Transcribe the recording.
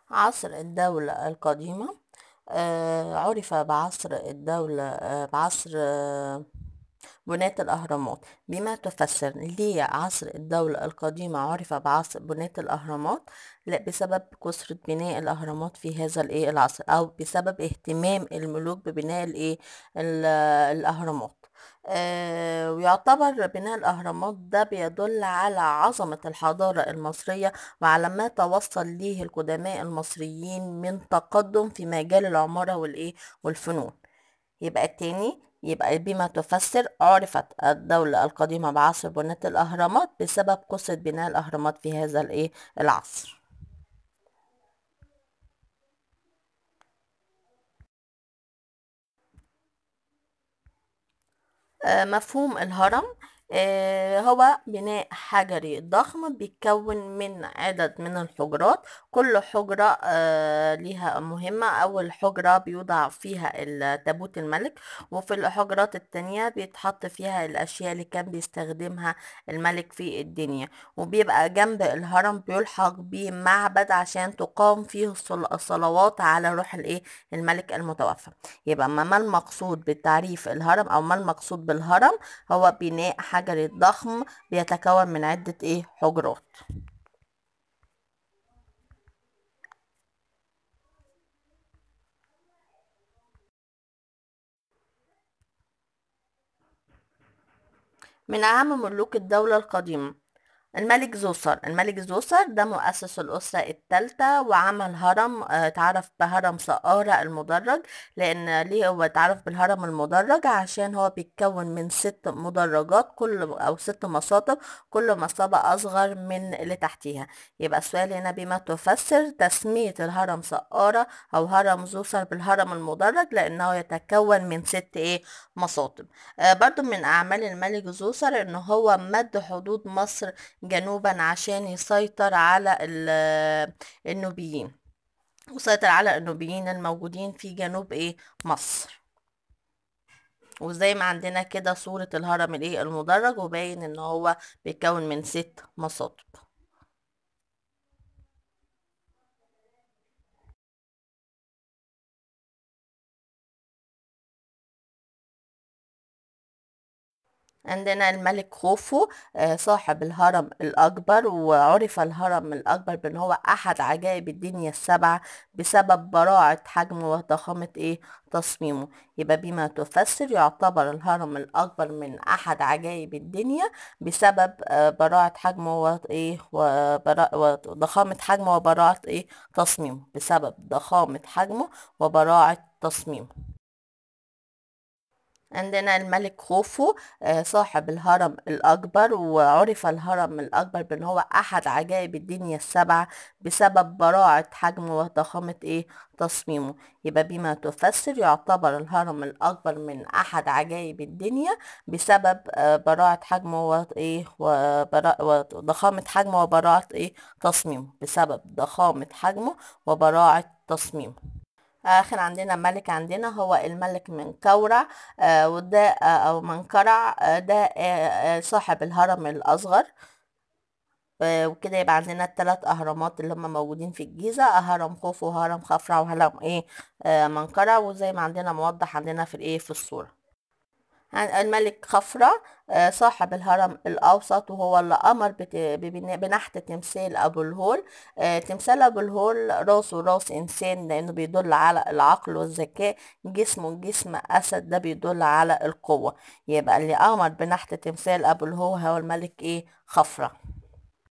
عصر الدولة القديمة آه، عرف بعصر الدولة آه، بعصر آه، بناة الأهرامات بما تفسر ليه عصر الدولة القديمة عرف بعصر بناة الأهرامات لا بسبب كثرة بناء الأهرامات في هذا الإيه العصر أو بسبب اهتمام الملوك ببناء الإيه ال- الأهرامات آه، ويعتبر بناء الأهرامات ده بيدل على عظمة الحضارة المصرية وعلى ما توصل ليه القدماء المصريين من تقدم في مجال العمارة والإيه والفنون يبقى التاني يبقى بما تفسر عرفت الدولة القديمة بعصر بناة الأهرامات بسبب كثرة بناء الأهرامات في هذا الإيه العصر آه، مفهوم الهرم آه، هو بناء حجري ضخم بيتكون من عدد من الحجرات كل حجرة آه، ليها مهمة أول حجرة بيوضع فيها ال- تابوت الملك وفي الحجرات التانية بيتحط فيها الأشياء اللي كان بيستخدمها الملك في الدنيا وبيبقى جنب الهرم بيلحق بيه معبد عشان تقام فيه الصل- الصلوات على روح الايه الملك المتوفى يبقى ما ما المقصود بتعريف الهرم او ما المقصود بالهرم هو بناء حجري ضخم بيتكون من عدة ايه حجرات من أهم ملوك الدولة القديمة الملك زوسر الملك زوسر ده مؤسس الأسرة الثالثة وعمل هرم آه، اتعرف بهرم سقارة المدرج لأن ليه هو اتعرف بالهرم المدرج عشان هو بيتكون من ست مدرجات كل أو ست مساطب كل مسطبة أصغر من اللي تحتيها يبقى السؤال هنا بما تفسر تسمية الهرم سقارة أو هرم زوسر بالهرم المدرج لأنه يتكون من ست إيه مساطب آه برضو من أعمال الملك زوسر إن هو مد حدود مصر جنوبا عشان يسيطر على ال- النوبيين وسيطر على النوبيين الموجودين في جنوب ايه مصر وزي ما عندنا كده صورة الهرم الايه المدرج وباين ان هو بيتكون من ست مساطب عندنا الملك خوفو آه، صاحب الهرم الأكبر وعرف الهرم الأكبر بأن هو أحد عجائب الدنيا السبعة بسبب براعة حجمه وضخامة إيه تصميمه يبقى بما تفسر يعتبر الهرم الأكبر من أحد عجائب الدنيا بسبب آه، براعة حجمه وإيه وبرا- وضخامة حجمه وبراعة إيه تصميمه بسبب ضخامة حجمه وبراعة تصميمه عندنا الملك خوفو آه، صاحب الهرم الأكبر وعرف الهرم الأكبر بأن هو أحد عجائب الدنيا السبعة بسبب براعة حجمه وضخامة إيه تصميمه يبقى بما تفسر يعتبر الهرم الأكبر من أحد عجائب الدنيا بسبب آه، براعة حجمه وإيه وبرا- وضخامة حجمه وبراعة إيه تصميمه بسبب ضخامة حجمه وبراعة تصميمه آخر عندنا ملك عندنا هو الملك منكورع آه وده آه أو منكرع آه ده آه آه صاحب الهرم الأصغر آه وكده يبقى عندنا الثلاث أهرامات اللي هم موجودين في الجيزة هرم خوفو وهرم خفرع وهرم إيه آه منكرع وزي ما عندنا موضح عندنا في الإيه في الصورة عن الملك خفرع آه، صاحب الهرم الأوسط وهو اللي أمر بت- ببناء- بنحت تمثال أبو الهول آه، تمثال أبو الهول راسه راس إنسان لأنه بيدل على العقل والذكاء جسمه جسم أسد ده بيدل على القوة يبقى اللي أمر بنحت تمثال أبو الهول هو الملك إيه خفرع